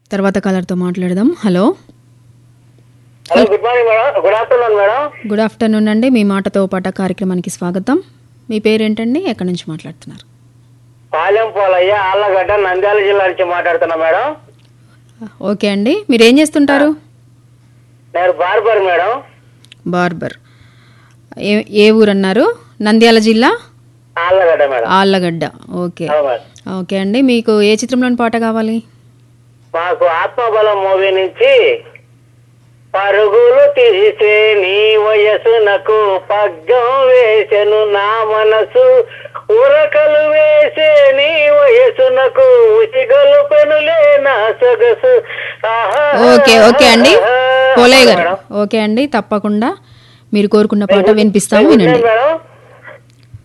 తర్వాత కాలర్తో మాట్లాడదాం hello hello good morning madam good afternoon madam good afternoon అండి మీ మాటతో పాట కార్యక్రమానికి స్వాగతం మీ పేరేంటండి ఎక్కడి నుంచి మాట్లాడుతున్నారు పాలెం పోలయ్య ఆళ్ళగడ్డ నంద్యాల జిల్లా నుంచి మాట్లాడుతున్నా మేడం ఓకే అండి మీరు ఏం చేస్తుంటారు నేను బార్బర్ మేడం బార్బర్ ఏ ఏ ఊరు అన్నారు నంద్యాల జిల్లా ఆళ్ళగడ్డ మేడం ఆళ్ళగడ్డ ఓకే అవును మేడం ఓకే అండి మీకు ఏ చిత్రంలోని పాట కావాలి మాకు ఆత్మబలం మూవీ నుంచి పరుగులు తీసే నీ వయసునకు పగ్గం వేసెను నా మనసు ఉరకలు వేసే నీ వయసునకు ఉసిగలు పెనులే నా సొగసు ఆహా, ఓకే ఓకే అండి పోలయ్య గారు మేడం. ఓకే అండి తప్పకుండా మీరు కోరుకున్న పాట వినిపిస్తాము వినండి మేడం